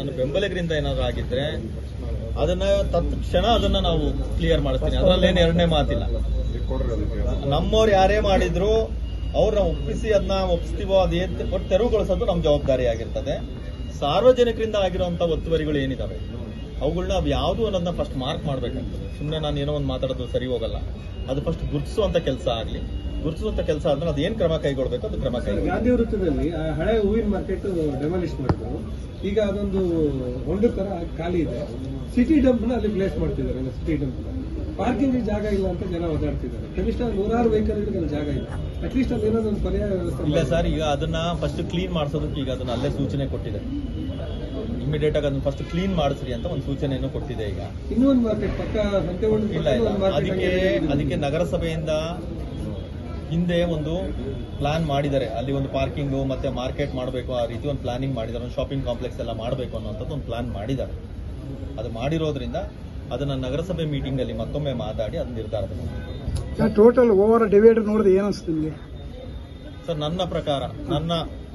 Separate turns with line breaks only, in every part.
ನನ್ನ ಬೆಂಬಲಿಗರಿಂದ ಏನಾದ್ರು ಆಗಿದ್ರೆ ಅದನ್ನ ತತ್ಕ್ಷಣ ಅದನ್ನ ನಾವು ಕ್ಲಿಯರ್ ಮಾಡ್ತೀನಿ ಅದ್ರಲ್ಲೇನು ಎರಡನೇ ಮಾತಿಲ್ಲ ನಮ್ಮವ್ರು ಯಾರೇ ಮಾಡಿದ್ರು ಅವ್ರನ್ನ ಒಪ್ಪಿಸಿ ಅದನ್ನ ಒಪ್ಪಿಸ್ತೀವೋ ಅದೇನ್ ಒಟ್ಟು ತೆರವುಗೊಳಿಸೋದು ನಮ್ಮ ಜವಾಬ್ದಾರಿ ಆಗಿರ್ತದೆ ಸಾರ್ವಜನಿಕರಿಂದ ಆಗಿರುವಂತ ಒತ್ತುವರಿಗಳು ಏನಿದಾವೆ ಅವುಗಳನ್ನ ಅವು ಯಾವುದು ಅನ್ನೋದನ್ನ ಫಸ್ಟ್ ಮಾರ್ಕ್ ಮಾಡ್ಬೇಕಾಗ್ತದೆ ಸುಮ್ಮನೆ ನಾನು ಏನೋ ಒಂದು ಮಾತಾಡೋದು ಸರಿ ಹೋಗಲ್ಲ ಅದು ಫಸ್ಟ್ ಗುರುತಿಸುವಂತ ಕೆಲಸ ಆಗಲಿ ಗುರುತಿಸುವಂತ ಕೆಲಸ ಆದ್ಮೇಲೆ ಅದೇನ್ ಕ್ರಮ ಕೈಗೊಳ್ಬೇಕು ಅದು ಕ್ರಮ ಕೈಗೊಳ್ಬೇಕು
ಗಾಂಧಿ ವೃತ್ತದಲ್ಲಿ ಆ ಹಳೆ ಹೂವಿನ ಮಾರ್ಕೆಟ್ ಡೆಮಾಲಿಷ್ ಮಾಡಿದ್ರು ಈಗ ಅದೊಂದು ಹೊಂಡು ತರ ಖಾಲಿ ಇದೆ ಸಿಟಿ ಡಂಪ್ ನ ಅಲ್ಲಿ ಪ್ಲೇಸ್ ಮಾಡ್ತಿದ್ದಾರೆ ಸಿಟಿ ಡಂಪ್ ಪಾರ್ಕಿಂಗ್ ಜಾಗ ಇಲ್ಲ ಅಂತ ಜನ ಓಡಾಡ್ತಿದ್ದಾರೆ ಕನಿಷ್ಠ ನೂರಾರು ವೆಹಿಕಲ್ ಅಲ್ಲಿ ಜಾಗ ಇಲ್ಲ ಅಟ್ಲೀಸ್ಟ್ ಅಲ್ಲಿ ಏನಾದ್ರು ಒಂದು ಪರ್ಯಾಯ ವ್ಯವಸ್ಥೆ
ಇಲ್ಲ
ಮಾಡಿ.
ಸರ್ ಈಗ ಅದನ್ನ ಫಸ್ಟ್ ಕ್ಲೀನ್ ಮಾಡಿಸೋದಕ್ಕೆ ಈಗ ಅದನ್ನ ಅಲ್ಲೇ ಸೂಚನೆ ಕೊಟ್ಟಿದೆ ಇಮಿಡಿಯೇಟ್ ಆಗಿ ಅದನ್ನ ಫಸ್ಟ್ ಕ್ಲೀನ್ ಮಾಡಿಸ್ರಿ ಅಂತ ಒಂದು ಸೂಚನೆಯನ್ನು ಕೊಟ್ಟಿದೆ ಈಗ
ಇನ್ನೂ ಒಂದು ಮಾರ್ಕೆಟ್ ಪಕ್ಕ ಸಂತೆಗೊಂಡು
ಇಲ್ಲ ಇಲ್ಲ ಅದಕ್ಕೆ ಅದಕ್ಕೆ ನಗರಸಭೆಯಿಂದ ಹಿಂದೆ ಒಂದು ಪ್ಲಾನ್ ಮಾಡಿದ್ದಾರೆ ಅಲ್ಲಿ ಒಂದು ಪಾರ್ಕಿಂಗು ಮತ್ತೆ ಮಾರ್ಕೆಟ್ ಮಾಡಬೇಕು ಆ ರೀತಿ ಒಂದು ಪ್ಲಾನಿಂಗ್ ಮಾಡಿದ್ದಾರೆ ಒಂದು ಶಾಪಿಂಗ್ ಕಾಂಪ್ಲೆಕ್ಸ್ ಎಲ್ಲ ಮಾಡಬೇಕು ಅನ್ನೋಂಥದ್ದು ಒಂದು ಪ್ಲಾನ್ ಮಾಡಿದ್ದಾರೆ ಅದು ಮಾಡಿರೋದ್ರಿಂದ ಅದನ್ನ ನಗರಸಭೆ ಮೀಟಿಂಗ್ ಅಲ್ಲಿ ಮತ್ತೊಮ್ಮೆ ಮಾತಾಡಿ ಅದು ನಿರ್ಧಾರ ತಗೊಂಡು
ಟೋಟಲ್ ಓವರ್ ಡಿವೈಡರ್ ನೋಡಿದ್ರೆ ಏನ್ ಅನ್ಸುತ್ತೆ ನಿಮಗೆ
ಸರ್ ನನ್ನ ಪ್ರಕಾರ ನನ್ನ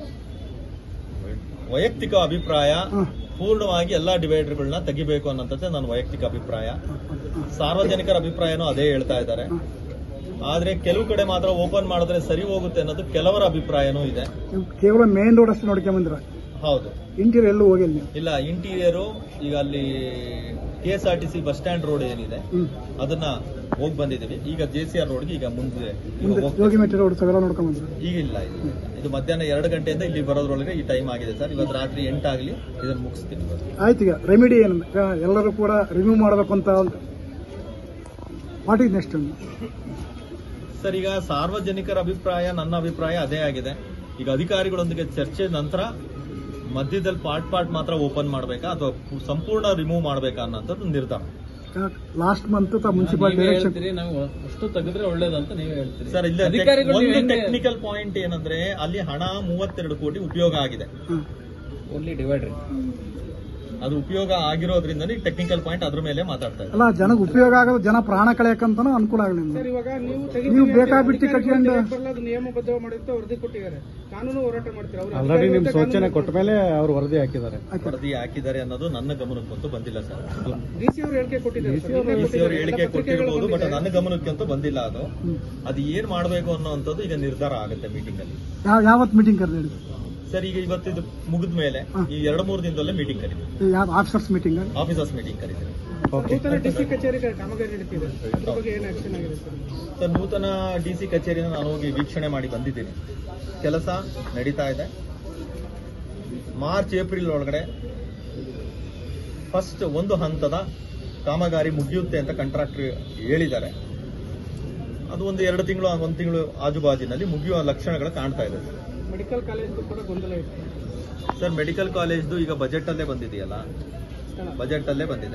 ವೈಯಕ್ತಿಕ ಅಭಿಪ್ರಾಯ ಪೂರ್ಣವಾಗಿ ಎಲ್ಲಾ ಡಿವೈಡರ್ಗಳನ್ನ ತೆಗಿಬೇಕು ಅನ್ನೋಂಥದ್ದೇ ನನ್ನ ವೈಯಕ್ತಿಕ ಅಭಿಪ್ರಾಯ ಸಾರ್ವಜನಿಕರ ಅಭಿಪ್ರಾಯನೂ ಅದೇ ಹೇಳ್ತಾ ಇದ್ದಾರೆ ಆದ್ರೆ ಕೆಲವು ಕಡೆ ಮಾತ್ರ ಓಪನ್ ಮಾಡಿದ್ರೆ ಸರಿ ಹೋಗುತ್ತೆ ಅನ್ನೋದು ಕೆಲವರ ಅಭಿಪ್ರಾಯನೂ ಇದೆ
ನೀವು ಕೇವಲ ಮೇನ್ ರೋಡ್ ಅಷ್ಟೇ ನೋಡ್ಕೊಂಡ್ ಬಂದಿರ
ಹೌದು
ಇಂಟೀರಿಯರ್ ಎಲ್ಲೂ ಹೋಗಿಲ್ಲ ನೀವು
ಇಲ್ಲ ಇಂಟೀರಿಯರು ಈಗ ಅಲ್ಲಿ K S R T C bus stand road ಏನಿದೆ
ಹ್ಮ್
ಅದನ್ನ ಹೋಗಿ ಬಂದಿದ್ದೀವಿ ಈಗ ಜೆ ಸಿ ಆರ್ ರೋಡ್ಗೆ ಈಗ ಮುಂದೆ ಈಗ
ಮುಂದೆ
ಹೋಗ್ತಾ
ಜೋಗಿಮೆಟ್ಟಿ ರೋಡ್ ಸಗಲ ನೋಡ್ಕೊಂಡ್ ಬಂದಿರ
ಈಗ ಇಲ್ಲ ಇದು ಇದು ಮಧ್ಯಾಹ್ನ ಎರಡು ಗಂಟೆಯಿಂದ ಇಲ್ಲಿ ಬರೋದ್ರೊಳಗೆ ಈ ಟೈಮ್ ಆಗಿದೆ ಸರ್ ಇವತ್ತು ರಾತ್ರಿ ಎಂಟಾಗಲಿ ಇದನ್ನು ಮುಗಿಸ್ತೀನಿ
ಆಯ್ತು ಈಗ ರೆಮಿಡಿ ಏನು ಈಗ ಎಲ್ಲರೂ ಕೂಡ ರಿಮೂವ್ ಮಾಡಬೇಕು ಅಂತ ವಾಟ್ ಈಸ್ ನೆಕ್ಸ್ಟ್
ಸರ್ ಈಗ ಸಾರ್ವಜನಿಕರ ಅಭಿಪ್ರಾಯ ನನ್ನ ಅಭಿಪ್ರಾಯ ಅದೇ ಆಗಿದೆ ಈಗ ಅಧಿಕಾರಿಗಳೊಂದಿಗೆ ಚರ್ಚೆ ನಂತರ ಮಧ್ಯದಲ್ಲಿ ಪಾರ್ಟ್ ಪಾರ್ಟ್ ಮಾತ್ರ ಓಪನ್ ಮಾಡಬೇಕಾ ಅಥವಾ ಸಂಪೂರ್ಣ ರಿಮೂವ್ ಮಾಡಬೇಕಾ ಅನ್ನೋಂಥದ್ದು ನಿರ್ಧಾರ
ಲಾಸ್ಟ್ ಮಂತ್ ಮುನ್ಸಿಪಾಲ್ ಡೈರೆಕ್ಷನ್
ನಾವು ಅಷ್ಟು ತೆಗೆದ್ರೆ ಒಳ್ಳೇದಂತ ನೀವೇ ಹೇಳ್ತೀರಿ
ಸರ್ ಇಲ್ಲ
ಅಧಿಕಾರಿಗಳು
ಒಂದು
ಹೆಂಗೆ-
ಟೆಕ್ನಿಕಲ್ ಪಾಯಿಂಟ್ ಏನಂದ್ರೆ ಅಲ್ಲಿ ಹಣ ಮೂವತ್ತೆರಡು ಕೋಟಿ ಉಪಯೋಗ ಆಗಿದೆ
ಓನ್ಲಿ ಡಿವೈಡ್ರಿ
ಅದು ಉಪಯೋಗ ಆಗಿರೋದ್ರಿಂದ ಟೆಕ್ನಿಕಲ್ ಪಾಯಿಂಟ್ ಅದ್ರ ಮೇಲೆ ಮಾತಾಡ್ತಾ ಇದ್ದಾರೆ
ಅಲ್ಲ ಜನಕ್ಕೆ ಉಪಯೋಗ ಆಗೋದು ಜನ ಪ್ರಾಣ ಕಳೆಯಕ್ಕಂತಾನು ಅನುಕೂಲ ಆಗಲಿ
ಇವಾಗ ನೀವು
ನೀವು ಬೇಕಾಬಿಟ್ಟಿ ಕಟ್ಕೊಂಡು
ನಿಯಮಬದ್ಧ ಮಾಡಿರ್ತಾ ವರದಿ ಕೊಟ್ಟಿದ್ದಾರೆ ಕಾನೂನು ಹೋರಾಟ ಮಾಡ್ತೀರಾ ಅವ್ರು
ಆಲ್ರೆಡಿ ನಿಮ್ ಸೂಚನೆ ಕೊಟ್ಟ ಮೇಲೆ ಅವ್ರು ವರದಿ ಹಾಕಿದ್ದಾರೆ
ವರದಿ ಹಾಕಿದ್ದಾರೆ ಅನ್ನೋದು ನನ್ನ ಗಮನಕ್ಕಂತೂ ಬಂದಿಲ್ಲ ಸರ್
ಡಿಸಿ ಅವರು ಹೇಳಿಕೆ ಕೊಟ್ಟಿದ್ದಾರೆ ಸರ್. ನಿನ್ನೆ
ಡಿ ಸಿ ಅವರು
ಕೊಟ್ಟಿದ್ದಾರೆ.
ಹೇಳಿಕೆ
ಎಲ್ಲ ಪತ್ರಿಕೆಗಳು
ಕೊಟ್ಟಿರ್ಬೋದು ಬಟ್
ಬಂದಿದೆ.
ನನ್ನ ಗಮನಕ್ಕಂತೂ ಬಂದಿಲ್ಲ ಅದು ಅದು ಏನ್ ಮಾಡಬೇಕು ಅನ್ನೋಂಥದ್ದು ಈಗ ನಿರ್ಧಾರ ಆಗುತ್ತೆ ಮೀಟಿಂಗ್ ಅಲ್ಲಿ
ಯಾವ ಯಾವತ್ತು ಮೀಟಿಂಗ್ ಕರೆದಿ
ಸರ್ ಈಗ ಇವತ್ತಿದು ಮುಗಿದ ಮೇಲೆ ಈ ಎರಡು ಮೂರು ದಿನದಲ್ಲೇ ಮೀಟಿಂಗ್ ಕರೀತೀವಿ
ಯಾವ ಆಫೀಸರ್ಸ್ ಮೀಟಿಂಗ್
ಆಫೀಸರ್ಸ್ ಮೀಟಿಂಗ್ ಕರೀತೀವಿ
ನೂತನ ಡಿಸಿ ಕಚೇರಿ ಕಾಮಗಾರಿ ನಡೀತಿದೆ ಅದ್ರ ಬಗ್ಗೆ ಏನು ಆಕ್ಷನ್ ಆಗಿದೆ ಸರ್
ಸರ್ ನೂತನ ಡಿ ಸಿ ಕಚೇರಿನ ನಾನು ಹೋಗಿ ವೀಕ್ಷಣೆ ಮಾಡಿ ಬಂದಿದ್ದೀನಿ ಕೆಲಸ ನಡೀತಾ ಇದೆ ಮಾರ್ಚ್ ಏಪ್ರಿಲ್ ಒಳಗಡೆ ಫಸ್ಟ್ ಒಂದು ಹಂತದ ಕಾಮಗಾರಿ ಮುಗಿಯುತ್ತೆ ಅಂತ ಕಾಂಟ್ರಾಕ್ಟರ್ ಹೇಳಿದ್ದಾರೆ ಅದು ಒಂದು ಎರಡು ತಿಂಗಳು ಒಂದು ತಿಂಗಳು ಆಜುಬಾಜಿನಲ್ಲಿ ಮುಗಿಯುವ ಲಕ್ಷಣಗಳು ಕಾಣ್ತಾ ಇದೆ
ಮೆಡಿಕಲ್ ಕಾಲೇಜ್ ಕೂಡ ಗೊಂದಲ ಇತ್ತು
ಸರ್ ಮೆಡಿಕಲ್ ಕಾಲೇಜ್ದು ಈಗ ಬಜೆಟ್ ಅಲ್ಲೇ ಬಂದಿದೆಯಲ್ಲ ಬಜೆಟ್ ಅಲ್ಲೇ ಬಂದಿದೆ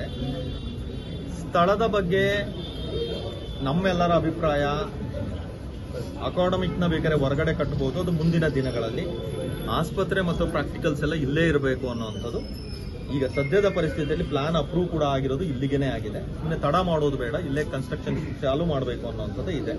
ಸ್ಥಳದ ಬಗ್ಗೆ ನಮ್ಮೆಲ್ಲರ ಅಭಿಪ್ರಾಯ ಅಕಾಡೆಮಿಕ್ ನ ಬೇಕಾದ್ರೆ ಹೊರಗಡೆ ಕಟ್ಟಬಹುದು ಅದು ಮುಂದಿನ ದಿನಗಳಲ್ಲಿ ಆಸ್ಪತ್ರೆ ಮತ್ತು ಪ್ರಾಕ್ಟಿಕಲ್ಸ್ ಎಲ್ಲ ಇಲ್ಲೇ ಇರಬೇಕು ಅನ್ನೋವಂಥದ್ದು ಈಗ ಸದ್ಯದ ಪರಿಸ್ಥಿತಿಯಲ್ಲಿ ಪ್ಲಾನ್ ಅಪ್ರೂವ್ ಕೂಡ ಆಗಿರೋದು ಇಲ್ಲಿಗೆನೇ ಆಗಿದೆ ಇನ್ನು ತಡ ಮಾಡೋದು ಬೇಡ ಇಲ್ಲೇ ಕನ್ಸ್ಟ್ರಕ್ಷನ್ ಚಾಲು ಮಾಡಬೇಕು ಅನ್ನೋವಂಥದ್ದು ಇದೆ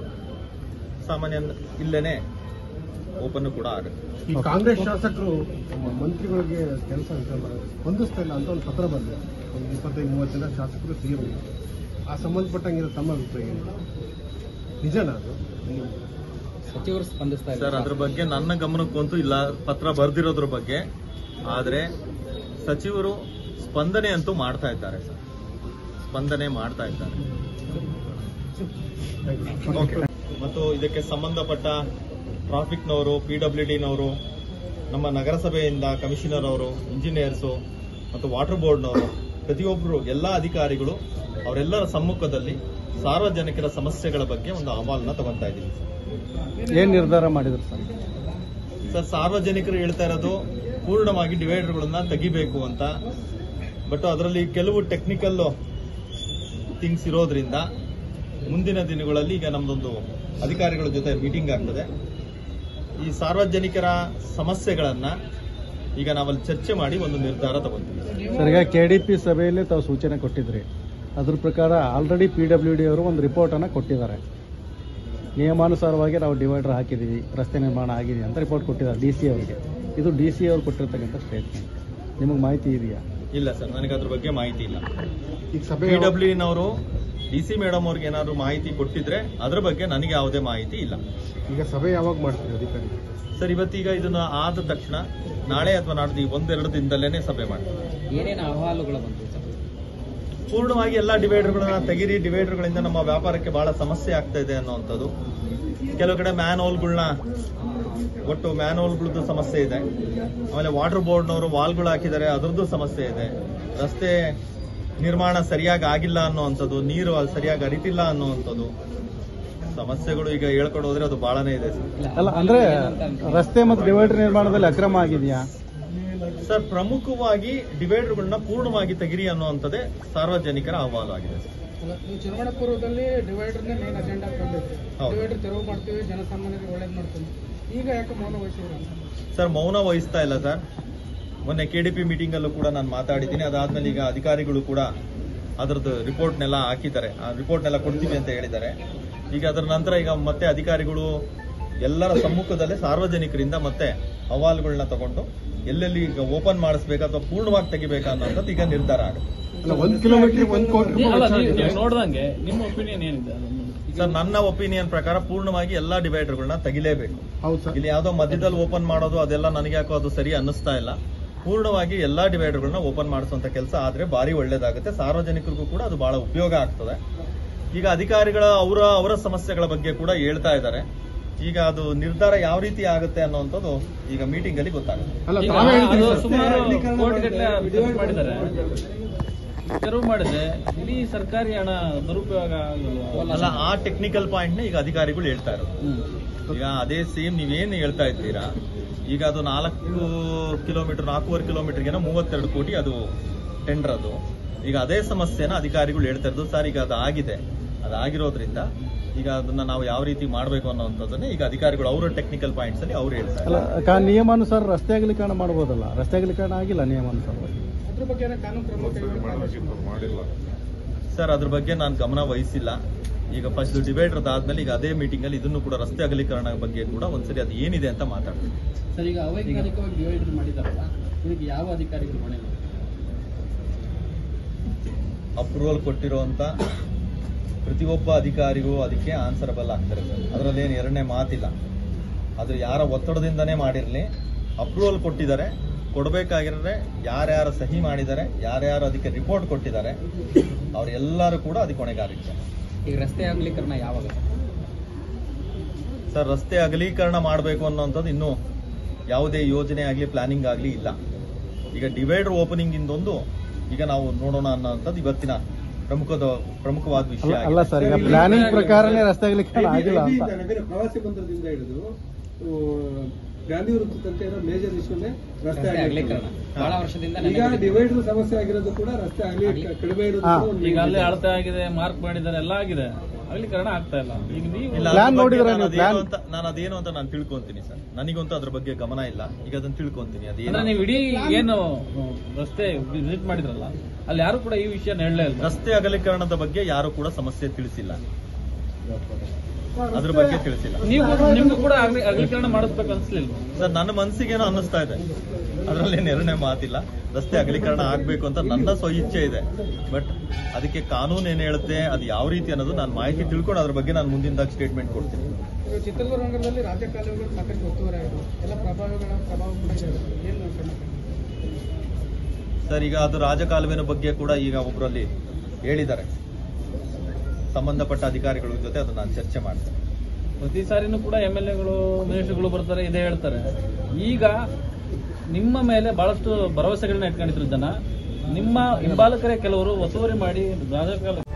ಸಾಮಾನ್ಯ ಇಲ್ಲೇನೆ ಓಪನ್ ಕೂಡ ಆಗುತ್ತೆ
ಈ ಕಾಂಗ್ರೆಸ್ ಶಾಸಕರು ಮಂತ್ರಿಗಳಿಗೆ ಕೆಲಸ ಹೊಂದಿಸ್ತಾ ಇಲ್ಲ ಅಂತ ಒಂದು ಪತ್ರ ಬಂದಿದೆ ಒಂದು ಇಪ್ಪತ್ತೈದು ಮೂವತ್ತು ಜನ ಶಾಸಕರು ಸಿಎಂ ಆ ಸಂಬಂಧಪಟ್ಟಂಗಿರೋ ತಮ್ಮ ಅಭಿಪ್ರಾಯ ಏನು ನಿಜನಾ ಅದು
ಸಚಿವರು ಸ್ಪಂದಿಸ್ತಾ
ಸರ್ ಅದ್ರ ಬಗ್ಗೆ ನನ್ನ ಗಮನಕ್ಕಂತೂ ಇಲ್ಲ ಪತ್ರ ಬರ್ದಿರೋದ್ರ ಬಗ್ಗೆ ಆದ್ರೆ ಸಚಿವರು ಸ್ಪಂದನೆ ಅಂತೂ ಮಾಡ್ತಾ ಇದ್ದಾರೆ ಸರ್ ಸ್ಪಂದನೆ ಮಾಡ್ತಾ ಇದ್ದಾರೆ ಓಕೆ. ಮತ್ತು ಇದಕ್ಕೆ ಸಂಬಂಧಪಟ್ಟ ಟ್ರಾಫಿಕ್ನವರು ಪಿ ಡಬ್ಲ್ಯೂ ಡಿನವರು ನಮ್ಮ ನಗರಸಭೆಯಿಂದ ಕಮಿಷನರ್ ಅವರು ಇಂಜಿನಿಯರ್ಸು ಮತ್ತು ವಾಟರ್ ಬೋರ್ಡ್ನವರು ಪ್ರತಿಯೊಬ್ಬರು ಎಲ್ಲ ಅಧಿಕಾರಿಗಳು ಅವರೆಲ್ಲರ ಸಮ್ಮುಖದಲ್ಲಿ ಸಾರ್ವಜನಿಕರ ಸಮಸ್ಯೆಗಳ ಬಗ್ಗೆ ಒಂದು ಅಹವಾಲನ್ನ ತಗೊಂತಾ ಇದ್ದೀವಿ ಸರ್
ಏನ್ ನಿರ್ಧಾರ ಮಾಡಿದ್ರು ಸರ್
ಸರ್ ಸಾರ್ವಜನಿಕರು ಹೇಳ್ತಾ ಇರೋದು ಪೂರ್ಣವಾಗಿ ಡಿವೈಡರ್ಗಳನ್ನ ತೆಗಿಬೇಕು ಅಂತ ಬಟ್ ಅದರಲ್ಲಿ ಕೆಲವು ಟೆಕ್ನಿಕಲ್ ಥಿಂಗ್ಸ್ ಇರೋದ್ರಿಂದ ಮುಂದಿನ ದಿನಗಳಲ್ಲಿ ಈಗ ನಮ್ದೊಂದು ಅಧಿಕಾರಿಗಳ ಜೊತೆ ಮೀಟಿಂಗ್ ಆಗ್ತದೆ ಈ ಸಾರ್ವಜನಿಕರ ಸಮಸ್ಯೆಗಳನ್ನ ಈಗ ನಾವಲ್ಲಿ ಚರ್ಚೆ ಮಾಡಿ ಒಂದು ನಿರ್ಧಾರ ತಗೊಂತೀವಿ
ಸರ್ ಈಗ ಕೆಡಿಪಿ ಸಭೆಯಲ್ಲಿ ತಾವು ಸೂಚನೆ ಕೊಟ್ಟಿದ್ರಿ ಅದ್ರ ಪ್ರಕಾರ ಆಲ್ರೆಡಿ ಪಿ ಡಬ್ಲ್ಯೂ ಡಿ ಅವರು ಒಂದು ರಿಪೋರ್ಟ್ ಅನ್ನ ಕೊಟ್ಟಿದ್ದಾರೆ ನಿಯಮಾನುಸಾರವಾಗಿ ನಾವು ಡಿವೈಡರ್ ಹಾಕಿದೀವಿ ರಸ್ತೆ ನಿರ್ಮಾಣ ಆಗಿದೆ ಅಂತ ರಿಪೋರ್ಟ್ ಕೊಟ್ಟಿದ್ದಾರೆ ಡಿ ಸಿ ಅವರಿಗೆ ಇದು ಡಿ ಸಿ ಅವರು ಕೊಟ್ಟಿರ್ತಕ್ಕಂಥ ಸ್ಟೇಟ್ಮೆಂಟ್
ನಿಮಗೆ ಮಾಹಿತಿ ಇದೆಯಾ
ಇಲ್ಲ ಸರ್ ನನಗೆ ಅದ್ರ ಬಗ್ಗೆ ಮಾಹಿತಿ ಇಲ್ಲ
ಈಗ ಸಭೆ
ಪಿ ಡಬ್ಲ್ಯೂನವರು ಡಿ ಸಿ ಮೇಡಮ್ ಅವ್ರಿಗೆ ಏನಾದ್ರು ಮಾಹಿತಿ ಕೊಟ್ಟಿದ್ರೆ ಅದ್ರ ಬಗ್ಗೆ ನನಗೆ ಯಾವುದೇ ಮಾಹಿತಿ ಇಲ್ಲ
ಈಗ ಸಭೆ ಯಾವಾಗ ಮಾಡ್ತೀರಿ ಅಧಿಕಾರಿ
ಸರ್ ಇವತ್ತೀಗ ಇದನ್ನ ಆದ ತಕ್ಷಣ ನಾಳೆ ಅಥವಾ ನಾಡ್ದು ಈ ಒಂದೆರಡು ದಿನದಲ್ಲೇನೆ ಸಭೆ ಮಾಡ್ತೀವಿ
ಏನೇನು ಅಹವಾಲುಗಳು ಬಂತು ಸರ್
ಪೂರ್ಣವಾಗಿ ಎಲ್ಲಾ ಡಿವೈಡರ್ಗಳನ್ನ ತೆಗಿರಿ ಡಿವೈಡರ್ಗಳಿಂದ ನಮ್ಮ ವ್ಯಾಪಾರಕ್ಕೆ ಬಹಳ ಸಮಸ್ಯೆ ಆಗ್ತಾ ಇದೆ ಅನ್ನುವಂಥದ್ದು ಕೆಲವು ಕಡೆ ಮ್ಯಾನ್ ಹೋಲ್ಗಳನ್ನ ಒಟ್ಟು ಮ್ಯಾನ್ ಹೋಲ್ಗಳದ್ದು ಸಮಸ್ಯೆ ಇದೆ ಆಮೇಲೆ ವಾಟರ್ ಬೋರ್ಡ್ನವರು ವಾಲ್ಗಳು ಹಾಕಿದ್ದಾರೆ ಅದರದ್ದು ಸಮಸ್ಯೆ ಇದೆ ರಸ್ತೆ ನಿರ್ಮಾಣ ಸರಿಯಾಗಿ ಆಗಿಲ್ಲ ಅನ್ನುವಂಥದ್ದು ನೀರು ಅಲ್ಲಿ ಸರಿಯಾಗಿ ಹರಿತಿಲ್ಲ ಅನ್ನುವಂಥದ್ದು ಸಮಸ್ಯೆಗಳು ಈಗ ಹೇಳ್ಕೊಂಡು ಹೋದ್ರೆ ಅದು ಬಹಳನೇ ಇದೆ ಸರ್.
ಅಲ್ಲ ಅಂದ್ರೆ ರಸ್ತೆ ಮತ್ತು ಡಿವೈಡರ್ ನಿರ್ಮಾಣದಲ್ಲಿ ಅಕ್ರಮ ಆಗಿದೆಯಾ
ಸರ್ ಪ್ರಮುಖವಾಗಿ ಡಿವೈಡರ್ಗಳನ್ನ ಪೂರ್ಣವಾಗಿ ತೆಗಿರಿ ಅನ್ನುವಂಥದ್ದೇ ಸಾರ್ವಜನಿಕರ ಅಹವಾಲು ಆಗಿದೆ ಸರ್.
ನೀವು ಚುನಾವಣಾ ಪೂರ್ವದಲ್ಲಿ ಡಿವೈಡರ್ನೇ ಮೇನ್ ಅಜೆಂಡಾ ಕಂಡಿತ್ತು
ಹೌದು.
ಡಿವೈಡರ್ ತೆರವು ಮಾಡ್ತೀವಿ ಜನಸಾಮಾನ್ಯರಿಗೆ ಒಳ್ಳೇದು ಮಾಡ್ತೀವಿ ಈಗ ಯಾಕೆ ಮೌನ ವಹಿಸಿದ್ರು
ಸರ್ ಮೌನ ವಹಿಸ್ತಾ ಇಲ್ಲ ಸರ್ ಮೊನ್ನೆ ಕೆ ಡಿ ಪಿ ಮೀಟಿಂಗ್ ಅಲ್ಲೂ ಕೂಡ ನಾನು ಮಾತಾಡಿದ್ದೀನಿ ಅದಾದ್ಮೇಲೆ ಈಗ ಅಧಿಕಾರಿಗಳು ಕೂಡ ಅದರದ್ದು ರಿಪೋರ್ಟ್ನೆಲ್ಲ ಹಾಕಿದ್ದಾರೆ ಆ ರಿಪೋರ್ಟ್ನೆಲ್ಲ ಕೊಡ್ತೀವಿ ಅಂತ ಹೇಳಿದ್ದಾರೆ ಈಗ ಅದರ ನಂತರ ಈಗ ಮತ್ತೆ ಅಧಿಕಾರಿಗಳು ಎಲ್ಲರ ಸಮ್ಮುಖದಲ್ಲೇ ಸಾರ್ವಜನಿಕರಿಂದ ಮತ್ತೆ ಅಹವಾಲುಗಳನ್ನ ತಗೊಂಡು ಎಲ್ಲೆಲ್ಲಿ ಈಗ ಓಪನ್ ಮಾಡಿಸ್ಬೇಕಾ ಅಥವಾ ಪೂರ್ಣವಾಗಿ ತೆಗಿಬೇಕಾ ಅನ್ನೋಂಥದ್ದು ಈಗ ನಿರ್ಧಾರ ಆಗುತ್ತೆ
ಅಲ್ಲ ಒಂದ್ ಕಿಲೋಮೀಟರ್ ಒಂದ್ ಕೋಟಿ ರೂಪಾಯಿ
ಅಲ್ಲ
ವೆಚ್ಚ
ನೀವು
ಆಗಿದೆ.
ನೀವು ನೋಡ್ದಂಗೆ ನಿಮ್ಮ ಒಪಿನಿಯನ್ ಏನಿದೆ ಅದನ್ನು?
ಸರ್ ನನ್ನ ಒಪಿನಿಯನ್ ಪ್ರಕಾರ ಪೂರ್ಣವಾಗಿ ಎಲ್ಲಾ ಡಿವೈಡರ್ಗಳನ್ನ ತೆಗಿಲೇಬೇಕು
ಹೌದು ಸರ್
ಇಲ್ಲಿ ಯಾವ್ದೋ ಮಧ್ಯದಲ್ಲಿ ಓಪನ್ ಮಾಡೋದು ಅದೆಲ್ಲ ನನಗೆ ಯಾಕೋ ಅದು ಸರಿ ಅನ್ನಿಸ್ತಾ ಇಲ್ಲ ಪೂರ್ಣವಾಗಿ ಎಲ್ಲಾ ಡಿವೈಡರ್ಗಳನ್ನ ಓಪನ್ ಮಾಡಿಸುವಂತ ಕೆಲಸ ಆದ್ರೆ ಭಾರಿ ಒಳ್ಳೇದಾಗುತ್ತೆ ಸಾರ್ವಜನಿಕರಿಗೂ ಕೂಡ ಅದು ಬಹಳ ಉಪಯೋಗ ಆಗ್ತದೆ ಈಗ ಅಧಿಕಾರಿಗಳ ಅವರ ಅವರ ಸಮಸ್ಯೆಗಳ ಬಗ್ಗೆ ಕೂಡ ಹೇಳ್ತಾ ಇದ್ದಾರೆ ಈಗ ಅದು ನಿರ್ಧಾರ ಯಾವ ರೀತಿ ಆಗುತ್ತೆ ಅನ್ನುವಂಥದ್ದು ಈಗ ಮೀಟಿಂಗ್ ಅಲ್ಲಿ ಗೊತ್ತಾಗುತ್ತೆ
ಅಲ್ಲ
ಈಗ
ತಾವೇ ಹೇಳ್ತೀರಿ
ಅದು
ಸರ್.
ಸುಮಾರು
ಅಗಲೀಕರಣ
ಕೋಟಿಗಟ್ಟಲೆ
ಮಾಡಿದ್ರೆ,
ತೆರವು ಮಾಡಿದ್ದಾರೆ ತೆರವು ಮಾಡಿದ್ರೆ ಇಡೀ ಸರ್ಕಾರಿ ಹಣ ದುರುಪಯೋಗ ಆಗಲ್ವಾ?
ಅಲ್ಲ ಆ ಟೆಕ್ನಿಕಲ್ ಪಾಯಿಂಟ್ ನ ಈಗ ಅಧಿಕಾರಿಗಳು ಹೇಳ್ತಾ ಇರೋದು
ಹ್ಮ್.
ಈಗ ಅದೇ ಸೇಮ್ ನೀವೇನು ಹೇಳ್ತಾ ಇದ್ದೀರಾ ಈಗ ಅದು ನಾಲ್ಕು ಕಿಲೋಮೀಟರ್ ನಾಲ್ಕೂವರೆ ಕಿಲೋಮೀಟರ್ಗೆ ಮೂವತ್ತೆರಡು ಕೋಟಿ ಅದು ಟೆಂಡರ್ ಅದು ಈಗ ಅದೇ ಸಮಸ್ಯೆನ ಅಧಿಕಾರಿಗಳು ಹೇಳ್ತಾ ಇರೋದು ಸರ್ ಈಗ ಅದು ಆಗಿದೆ ಅದಾಗಿರೋದ್ರಿಂದ ಈಗ ಅದನ್ನ ನಾವು ಯಾವ ರೀತಿ ಮಾಡಬೇಕು ಅನ್ನೋಂಥದ್ದನ್ನೇ ಈಗ ಅಧಿಕಾರಿಗಳು ಅವರ ಟೆಕ್ನಿಕಲ್ ಪಾಯಿಂಟ್ಸ್ ಅಲ್ಲಿ ಅವ್ರು ಹೇಳ್ತಾರೆ
ಅಲ್ಲ ಕಾ- ನಿಯಮಾನುಸಾರ ರಸ್ತೆ ಅಗಲೀಕರಣ ಮಾಡ್ಬೋದಲ್ಲ ರಸ್ತೆ ಅಗಲೀಕರಣ ಆಗಿಲ್ಲ ನಿಯಮಾನುಸಾರವಾಗಿ
ಅದ್ರ ಬಗ್ಗೆ ಏನೋ ಕಾನೂನು ಕ್ರಮ ಕೈಗೊಳ್ಳುತ್ತಾರೆ
ಸರ್ ಅದ್ರ ಬಗ್ಗೆ ನಾನು ಗಮನ ವಹಿಸಿಲ್ಲ ಈಗ ಫಸ್ಟ್ ಡಿವೈಡರ್ ಆದ್ಮೇಲೆ ಈಗ ಅದೇ ಮೀಟಿಂಗ್ ಅಲ್ಲಿ ಇದನ್ನು ಕೂಡ ರಸ್ತೆ ಅಗಲೀಕರಣ ಬಗ್ಗೆ ಕೂಡ ಒಂದ್ಸರಿ ಅದು ಏನಿದೆ ಅಂತ ಮಾತಾಡ್ತೀನಿ
ಸರ್ ಈಗ ಅವೈಜ್ಞಾನಿಕವಾಗಿ ಡಿವೈಡರ್ ಮಾಡಿದಾರಲ್ಲ ಇದಕ್ಕೆ ಯಾವ ಅಧಿಕಾರಿಗಳು ಹೊಣೆ
ಅಪ್ರೂವಲ್ ಕೊಟ್ಟಿರುವಂತ ಪ್ರತಿಯೊಬ್ಬ ಅಧಿಕಾರಿಗೂ ಅದಕ್ಕೆ ಆನ್ಸರಬಲ್ ಆಗ್ತಾರೆ ಸರ್ ಅದರಲ್ಲೇನು ಎರಡನೇ ಮಾತಿಲ್ಲ ಅದು ಯಾರ ಒತ್ತಡದಿಂದನೇ ಮಾಡಿರಲಿ ಅಪ್ರೂವಲ್ ಕೊಟ್ಟಿದ್ದಾರೆ ಕೊಡಬೇಕಾಗಿರೋದ್ರೆ ಯಾರ್ಯಾರ ಸಹಿ ಮಾಡಿದ್ದಾರೆ ಯಾರ್ಯಾರು ಅದಕ್ಕೆ ರಿಪೋರ್ಟ್ ಕೊಟ್ಟಿದ್ದಾರೆ ಅವರೆಲ್ಲರೂ ಕೂಡ ಅದಕ್ಕೆ ಹೊಣೆಗಾರಿದ್ದಾರೆ
ಈಗ ರಸ್ತೆ ಅಗಲೀಕರಣ ಯಾವಾಗ
ಸರ್ ರಸ್ತೆ ಅಗಲೀಕರಣ ಮಾಡಬೇಕು ಅನ್ನೋಂಥದ್ದು ಇನ್ನೂ ಯಾವುದೇ ಯೋಜನೆ ಆಗಲಿ ಪ್ಲಾನಿಂಗ್ ಆಗಲಿ ಇಲ್ಲ ಈಗ ಡಿವೈಡರ್ ಓಪನಿಂಗ್ ಇಂದೊಂದು ಈಗ ನಾವು ನೋಡೋಣ ಅನ್ನೋಂಥದ್ದು ಇವತ್ತಿನ ಪ್ರಮುಖದ ಪ್ರಮುಖವಾದ ವಿಷಯ
ಅಲ್ಲ
ಆಗಿದೆ.
ಅಲ್ಲ ಸರ್ ಈಗ ಪ್ಲಾನಿಂಗ್ ಪ್ರಕಾರನೇ ರಸ್ತೆ ಅಗಲೀಕರಣ ಆಗಿಲ್ಲ ಅಂತ
ನಗರ ಪ್ರವಾಸಿ ಬಂದರದಿಂದ ಹಿಡಿದು ಆ, ಗಾಂಧಿ ವೃತ್ತ ತನಕ ಇರೋ ಮೇಜರ್ ಇಶ್ಯೂನೇ ರಸ್ತೆ
ರಸ್ತೆ
ಅಗಲೀಕರಣ.
ಅಗಲೀಕರಣ ಬಹಳ ವರ್ಷದಿಂದ
ಈಗ
ನೆನಪಿದೆ.
ಡಿವೈಡರ್ ಸಮಸ್ಯೆ ಆಗಿರೋದು ಕೂಡ ರಸ್ತೆ ಅಗಲಿ ಕಡಿಮೆ ಇರೋದು
ಹಾ.
ಕೂಡ ಒಂದು
ಈಗ ಅಲ್ಲೇ
major.
ಅಳತೆ ಆಗಿದೆ ಮಾರ್ಕ್ ಮಾಡಿದ್ದಾರೆ ಎಲ್ಲ ಆಗಿದೆ ಅಗಲೀಕರಣ ಆಗ್ತಾ ಇಲ್ಲ ಈಗ ನೀವು
ಇಲ್ಲ,
Plan
ಅದ್ರ ಬಗ್ಗೆ
ನೋಡಿದ್ರಾ
ನಾನು
ನೀವು?
ಅದೇನು
Plan?
ಅಂತ ನಾನು ಅದೇನು ಅಂತ ನಾನು ತಿಳ್ಕೊಂತೀನಿ ಸರ್ ನನಗಂತೂ ಅದ್ರ ಬಗ್ಗೆ ಗಮನ ಇಲ್ಲ ಈಗ ಅದನ್ನ ತಿಳ್ಕೊಂತೀನಿ
ಅಂದ್ರೆ
ಅದೇನು
ನೀವು ಇಡೀ ಏನು ರಸ್ತೆ ವಿಸಿಟ್ ಮಾಡಿದ್ರಲ್ಲ ಅಲ್ಲಿ ಯಾರು ಕೂಡ ಈ ವಿಷಯ ಹೇಳಲೇ ಇಲ್ಲ
ರಸ್ತೆ ಅಗಲೀಕರಣದ ಬಗ್ಗೆ ಯಾರು ಕೂಡ ಸಮಸ್ಯೆ ತಿಳಿಸಿಲ್ಲ ಅದ್ರ ಬಗ್ಗೆ ತಿಳಿಸಿಲ್ಲ
ನೀವು ನಿಮ್ಗೂ ಕೂಡ ಅಗಲಿ- ಅಗಲೀಕರಣ ಮಾಡಿಸ್ಬೇಕು ಅನ್ಸ್ಲಿಲ್ವಾ
ಸರ್ ನನ್ನ ಮನಸ್ಸಿಗೇನೋ ಅನ್ನಿಸ್ತಾ ಇದೆ ಅದರಲ್ಲಿ ಎರಡನೇ ಮಾತಿಲ್ಲ ರಸ್ತೆ ಅಗಲೀಕರಣ ಆಗ್ಬೇಕು ಅಂತ ನನ್ನ ಸ್ವ ಇಚ್ಛೆ ಇದೆ ಬಟ್ ಅದಕ್ಕೆ ಕಾನೂನು ಏನ್ ಹೇಳುತ್ತೆ ಅದು ಯಾವ ರೀತಿ ಅನ್ನೋದು ನಾನು ಮಾಹಿತಿ ತಿಳ್ಕೊಂಡು ಅದ್ರ ಬಗ್ಗೆ ನಾನು ಮುಂದಿನದಾಗ ಸ್ಟೇಟ್ಮೆಂಟ್ ಕೊಡ್ತೀನಿ
ಈಗ ಚಿತ್ರದುರ್ಗ ನಗರದಲ್ಲಿ ರಾಜ್ಯ ಕಾಲುವೆಗಳು ಸಾಕಷ್ಟು ಒತ್ತುವರಿ ಆಗಿದೆ ಎಲ್ಲ ಪ್ರಭಾವಗಳ ಪ್ರಭಾವ ಕೂಡ ಇದೆ ಏನು ಕ್ರಮ
ಸರ್ ಈಗ ಅದು ರಾಜಕಾಲುವೆನ ಬಗ್ಗೆ ಕೂಡ ಈಗ ಒಬ್ಬರಲ್ಲಿ ಹೇಳಿದ್ದಾರೆ ಸಂಬಂಧಪಟ್ಟ ಅಧಿಕಾರಿಗಳ ಜೊತೆ ಅದು ನಾನು ಚರ್ಚೆ ಮಾಡ್ತೇನೆ
ಪ್ರತಿ ಸಾರಿನೂ ಕೂಡ ಎಂ ಎಲ್ ಎಗಳು ಮಿನಿಸ್ಟರ್ಗಳು ಬರ್ತಾರೆ ಇದೇ ಹೇಳ್ತಾರೆ ಈಗ ನಿಮ್ಮ ಮೇಲೆ ಬಹಳಷ್ಟು ಭರವಸೆಗಳನ್ನ ಇಟ್ಕೊಂಡಿದ್ರು ಜನ ನಿಮ್ಮ ಹಿಂಬಾಲಕರೇ ಕೆಲವರು ಒತ್ತುವರಿ ಮಾಡಿ ರಾಜಕಾಲ